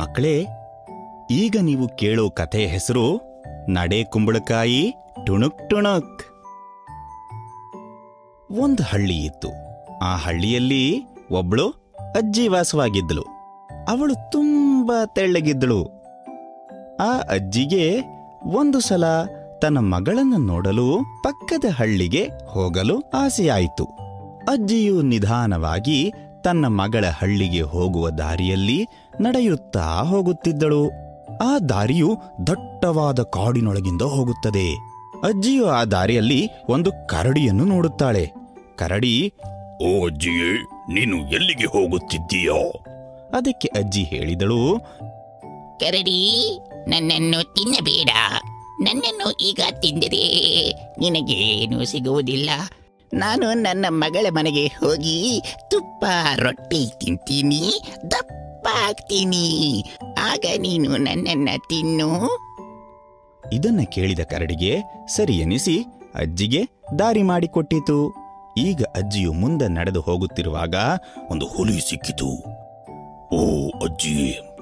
ಮಕ್ಕಳೇ ಈಗ ನೀವು ಕೇಳೋ ಕಥೆಯ ಹೆಸರು ನಡೆ ಕುಂಬಳಕಾಯಿ ಟುಣುಕ್ ಟುಣುಕ್ ಒಂದು ಹಳ್ಳಿ ಇತ್ತು ಆ ಹಳ್ಳಿಯಲ್ಲಿ ಒಬ್ಳು ಅಜ್ಜಿ ವಾಸವಾಗಿದ್ದಳು ಅವಳು ತುಂಬಾ ತೆಳ್ಳಗಿದ್ದಳು ಆ ಅಜ್ಜಿಗೆ ಒಂದು ಸಲ ತನ್ನ ಮಗಳನ್ನು ನೋಡಲು ಪಕ್ಕದ ಹಳ್ಳಿಗೆ ಹೋಗಲು ಆಸೆಯಾಯಿತು ಅಜ್ಜಿಯು ನಿಧಾನವಾಗಿ ತನ್ನ ಮಗಳ ಹಳ್ಳಿಗೆ ಹೋಗುವ ದಾರಿಯಲ್ಲಿ ನಡೆಯುತ್ತಾ ಹೋಗುತ್ತಿದ್ದಳು ಆ ದಾರಿಯು ದಟ್ಟವಾದ ಕಾಡಿನೊಳಗಿಂದ ಹೋಗುತ್ತದೆ ಅಜ್ಜಿಯು ಆ ದಾರಿಯಲ್ಲಿ ಒಂದು ಕರಡಿಯನ್ನು ನೋಡುತ್ತಾಳೆ ಕರಡಿ ಓ ಅಜ್ಜಿಯೇ ನೀನು ಎಲ್ಲಿಗೆ ಹೋಗುತ್ತಿದ್ದೀಯೋ ಅದಕ್ಕೆ ಅಜ್ಜಿ ಹೇಳಿದಳು ಕರಡಿ ನನ್ನನ್ನು ತಿನ್ನಬೇಡ ನನ್ನನ್ನು ಈಗ ತಿಂದರೆ ನಿನಗೇನು ಸಿಗುವುದಿಲ್ಲ ನಾನು ನನ್ನ ಮಗಳ ಮನೆಗೆ ಹೋಗಿ ತುಪ್ಪ ರೊಟ್ಟಿ ತಿಂತೀನಿ ದಪ್ಪ ಆಗ್ತೀನಿ ಆಗ ನೀನು ನನ್ನನ್ನ ತಿನ್ನು ಇದನ್ನ ಕೇಳಿದ ಕರಡಿಗೆ ಸರಿ ಎನಿಸಿ ಅಜ್ಜಿಗೆ ದಾರಿ ಮಾಡಿಕೊಟ್ಟಿತು ಈಗ ಅಜ್ಜಿಯು ಮುಂದೆ ನಡೆದು ಹೋಗುತ್ತಿರುವಾಗ ಒಂದು ಹುಲಿ ಸಿಕ್ಕಿತು ಓ ಅಜ್ಜಿ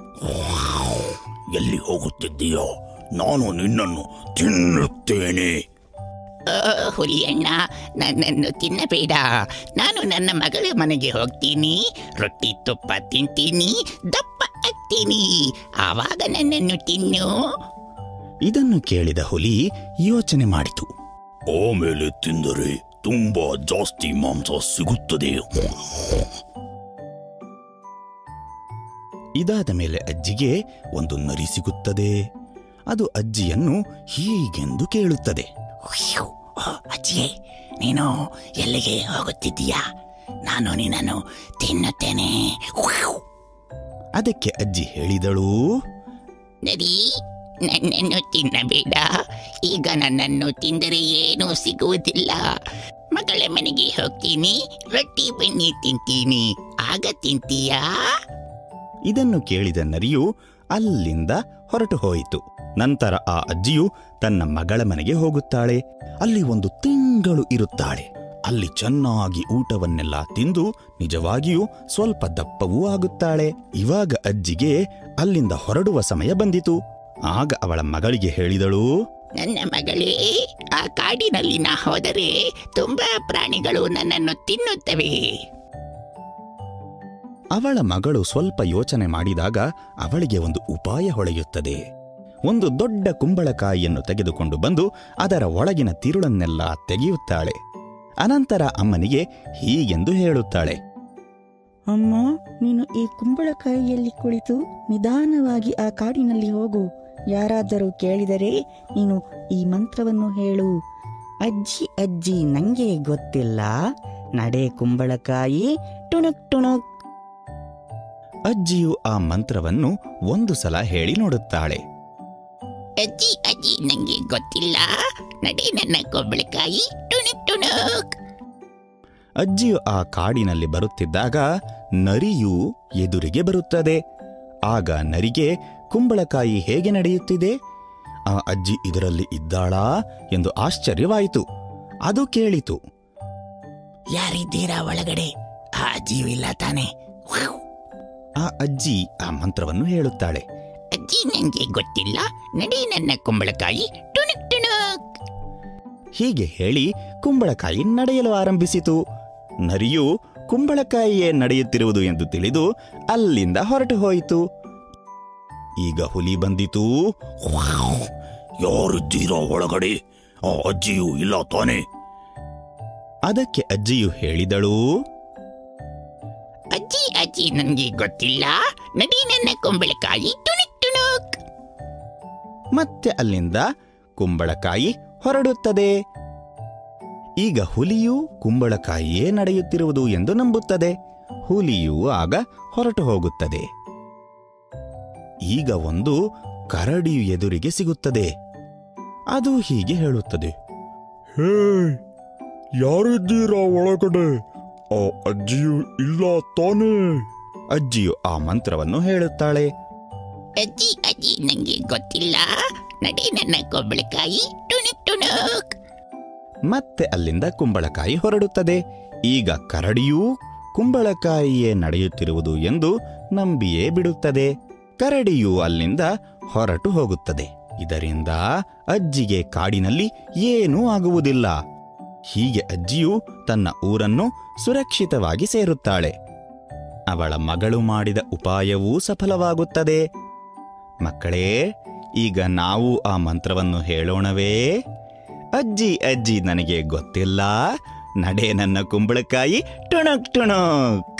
ಎಲ್ಲಿ ಹೋಗುತ್ತಿದ್ದೀಯೋ ನಾನು ನಿನ್ನನ್ನು ತಿನ್ನುತ್ತೇನೆ ಓ, ಹುಲಿಯಣ್ಣ ನನ್ನನ್ನು ತಿನ್ನಬೇಡ ನಾನು ನನ್ನ ಮಗಳ ಮನೆಗೆ ಹೋಗ್ತೀನಿ ರೊಟ್ಟಿ ತುಪ್ಪ ತಿಂತೀನಿ ದಪ್ಪ ಆಗ್ತೀನಿ ಆವಾಗ ನನ್ನನ್ನು ತಿನ್ನು ಇದನ್ನು ಕೇಳಿದ ಹುಲಿ ಯೋಚನೆ ಮಾಡಿತು ಆಮೇಲೆ ತಿಂದರೆ ತುಂಬಾ ಜಾಸ್ತಿ ಮಾಂಸ ಸಿಗುತ್ತದೆ ಇದಾದ ಮೇಲೆ ಅಜ್ಜಿಗೆ ಒಂದು ನರಿ ಸಿಗುತ್ತದೆ ಅದು ಅಜ್ಜಿಯನ್ನು ಹೀಗೆಂದು ಕೇಳುತ್ತದೆ ಉಯ್ಯು, ಓ, ಅಜ್ಜಿಯೇ ನೀನು ಎಲ್ಲಿಗೆ ಹೋಗುತ್ತಿದ್ದೀಯಾ ನಾನು ನಿನ್ನನ್ನು ತಿನ್ನುತ್ತೇನೆ ಉಯ್ಯು. ಅದಕ್ಕೆ ಅಜ್ಜಿ ಹೇಳಿದಳು ನರಿ ನನ್ನನ್ನು ತಿನ್ನಬೇಡ ಈಗ ನನ್ನನ್ನು ತಿಂದರೆ ಏನೂ ಸಿಗುವುದಿಲ್ಲ ಮಗಳ ಮನೆಗೆ ಹೋಗ್ತೀನಿ ರೊಟ್ಟಿ ಬೆಣ್ಣೆ ತಿಂತೀನಿ ಆಗ ತಿಂತೀಯಾ ಇದನ್ನು ಕೇಳಿದ ನರಿಯು ಅಲ್ಲಿಂದ ಹೊರಟು ಹೋಯಿತು ನಂತರ ಆ ಅಜ್ಜಿಯು ತನ್ನ ಮಗಳ ಮನೆಗೆ ಹೋಗುತ್ತಾಳೆ ಅಲ್ಲಿ ಒಂದು ತಿಂಗಳು ಇರುತ್ತಾಳೆ ಅಲ್ಲಿ ಚೆನ್ನಾಗಿ ಊಟವನ್ನೆಲ್ಲ ತಿಂದು ನಿಜವಾಗಿಯೂ ಸ್ವಲ್ಪ ದಪ್ಪವೂ ಆಗುತ್ತಾಳೆ ಇವಾಗ ಅಜ್ಜಿಗೆ ಅಲ್ಲಿಂದ ಹೊರಡುವ ಸಮಯ ಬಂದಿತು ಆಗ ಅವಳ ಮಗಳಿಗೆ ಹೇಳಿದಳು ನನ್ನ ಮಗಳೇ ಆ ಕಾಡಿನಲ್ಲಿ ನಾ ಹೋದರೆ ತುಂಬಾ ಪ್ರಾಣಿಗಳು ನನ್ನನ್ನು ತಿನ್ನುತ್ತವೆ ಅವಳ ಮಗಳು ಸ್ವಲ್ಪ ಯೋಚನೆ ಮಾಡಿದಾಗ ಅವಳಿಗೆ ಒಂದು ಉಪಾಯ ಹೊಳೆಯುತ್ತದೆ ಒಂದು ದೊಡ್ಡ ಕುಂಬಳಕಾಯಿಯನ್ನು ತೆಗೆದುಕೊಂಡು ಬಂದು ಅದರ ಒಳಗಿನ ತಿರುಳನ್ನೆಲ್ಲ ತೆಗೆಯುತ್ತಾಳೆ ಅನಂತರ ಅಮ್ಮನಿಗೆ ಹೀಗೆಂದು ಹೇಳುತ್ತಾಳೆ ಅಮ್ಮ ನೀನು ಈ ಕುಂಬಳಕಾಯಿಯಲ್ಲಿ ಕುಳಿತು ನಿಧಾನವಾಗಿ ಆ ಕಾಡಿನಲ್ಲಿ ಹೋಗು ಯಾರಾದರೂ ಕೇಳಿದರೆ ನೀನು ಈ ಮಂತ್ರವನ್ನು ಹೇಳು ಅಜ್ಜಿ ಅಜ್ಜಿ ನಂಗೆ ಗೊತ್ತಿಲ್ಲ ನಡೆ ಕುಂಬಳಕಾಯಿ ಟುಣುಕ್ ಟುಣುಕ್ ಅಜ್ಜಿಯು ಆ ಮಂತ್ರವನ್ನು ಒಂದು ಸಲ ಹೇಳಿ ನೋಡುತ್ತಾಳೆ ಅಜ್ಜಿ ಅಜ್ಜಿ ನಂಗೆ ಗೊತ್ತಿಲ್ಲ ನಡೆ ನನ್ನ ಕೊಬ್ಬಳಕಾಯಿ ಟುಣುಕ್ ಟುಣುಕ್ ಅಜ್ಜಿಯು ಆ ಕಾಡಿನಲ್ಲಿ ಬರುತ್ತಿದ್ದಾಗ ನರಿಯು ಎದುರಿಗೆ ಬರುತ್ತದೆ ಆಗ ನರಿಗೆ ಕುಂಬಳಕಾಯಿ ಹೇಗೆ ನಡೆಯುತ್ತಿದೆ ಆ ಅಜ್ಜಿ ಇದರಲ್ಲಿ ಇದ್ದಾಳಾ ಎಂದು ಆಶ್ಚರ್ಯವಾಯಿತು ಅದು ಕೇಳಿತು ಯಾರಿದ್ದೀರಾ ಒಳಗಡೆ ಆ ಅಜ್ಜಿಯೂ ಇಲ್ಲ ತಾನೆ ವಾವ್! ಆ ಅಜ್ಜಿ ಆ ಮಂತ್ರವನ್ನು ಹೇಳುತ್ತಾಳೆ ಅಜ್ಜಿ ನಂಗೆ ಗೊತ್ತಿಲ್ಲ ನಡೆ ನನ್ನ ಕುಂಬಳಕಾಯಿ ಟುಣುಕ್ ಟುಣುಕ್ ಹೀಗೆ ಹೇಳಿ ಕುಂಬಳಕಾಯಿ ನಡೆಯಲು ಆರಂಭಿಸಿತು ನರಿಯು ಕುಂಬಳಕಾಯಿಯೇ ನಡೆಯುತ್ತಿರುವುದು ಎಂದು ತಿಳಿದು ಅಲ್ಲಿಂದ ಹೊರಟು ಹೋಯಿತು ಈಗ ಹುಲಿ ಬಂದಿತು ಯಾರಿದ್ದೀರಾ ಒಳಗಡೆ ಆ ಅಜ್ಜಿಯೂ ಇಲ್ಲ ತಾನೆ ಅದಕ್ಕೆ ಅಜ್ಜಿಯು ಹೇಳಿದಳು ಅಜ್ಜಿ ಅಜ್ಜಿ ನಂಗೆ ಗೊತ್ತಿಲ್ಲ ನಡಿ ನನ್ನ ಕುಂಬಳಕಾಯಿ ಟುಣುಕ್ ಟುಣುಕ್ ಮತ್ತೆ ಅಲ್ಲಿಂದ ಕುಂಬಳಕಾಯಿ ಹೊರಡುತ್ತದೆ ಈಗ ಹುಲಿಯು ಕುಂಬಳಕಾಯಿಯೇ ನಡೆಯುತ್ತಿರುವುದು ಎಂದು ನಂಬುತ್ತದೆ ಹುಲಿಯು ಆಗ ಹೊರಟು ಹೋಗುತ್ತದೆ ಈಗ ಒಂದು ಕರಡಿಯು ಎದುರಿಗೆ ಸಿಗುತ್ತದೆ ಅದು ಹೀಗೆ ಹೇಳುತ್ತದೆ ಹೇ ಯಾರಿದ್ದೀರಾ ಒಳಗಡೆ ಆ ಅಜ್ಜಿಯು ಇಲ್ಲ ತಾನೇ ಅಜ್ಜಿಯು ಆ ಮಂತ್ರವನ್ನು ಹೇಳುತ್ತಾಳೆ ಅಜ್ಜಿ ಅಜ್ಜಿ ನಂಗೆ ಗೊತ್ತಿಲ್ಲ ನಡಿ ನನ್ನ ಕುಂಬಳಕಾಯಿ ಟುಣುಕ್ ಟುಣುಕ್ ಮತ್ತೆ ಅಲ್ಲಿಂದ ಕುಂಬಳಕಾಯಿ ಹೊರಡುತ್ತದೆ ಈಗ ಕರಡಿಯೂ ಕುಂಬಳಕಾಯಿಯೇ ನಡೆಯುತ್ತಿರುವುದು ಎಂದು ನಂಬಿಯೇ ಬಿಡುತ್ತದೆ ಕರಡಿಯು ಅಲ್ಲಿಂದ ಹೊರಟು ಹೋಗುತ್ತದೆ ಇದರಿಂದ ಅಜ್ಜಿಗೆ ಕಾಡಿನಲ್ಲಿ ಏನೂ ಆಗುವುದಿಲ್ಲ ಹೀಗೆ ಅಜ್ಜಿಯು ತನ್ನ ಊರನ್ನು ಸುರಕ್ಷಿತವಾಗಿ ಸೇರುತ್ತಾಳೆ ಅವಳ ಮಗಳು ಮಾಡಿದ ಉಪಾಯವೂ ಸಫಲವಾಗುತ್ತದೆ ಮಕ್ಕಳೇ ಈಗ ನಾವು ಆ ಮಂತ್ರವನ್ನು ಹೇಳೋಣವೇ ಅಜ್ಜಿ ಅಜ್ಜಿ ನನಗೆ ಗೊತ್ತಿಲ್ಲ ನಡೆ ನನ್ನ ಕುಂಬಳಕಾಯಿ ಟುಣಕ್ ಟುಣಕ್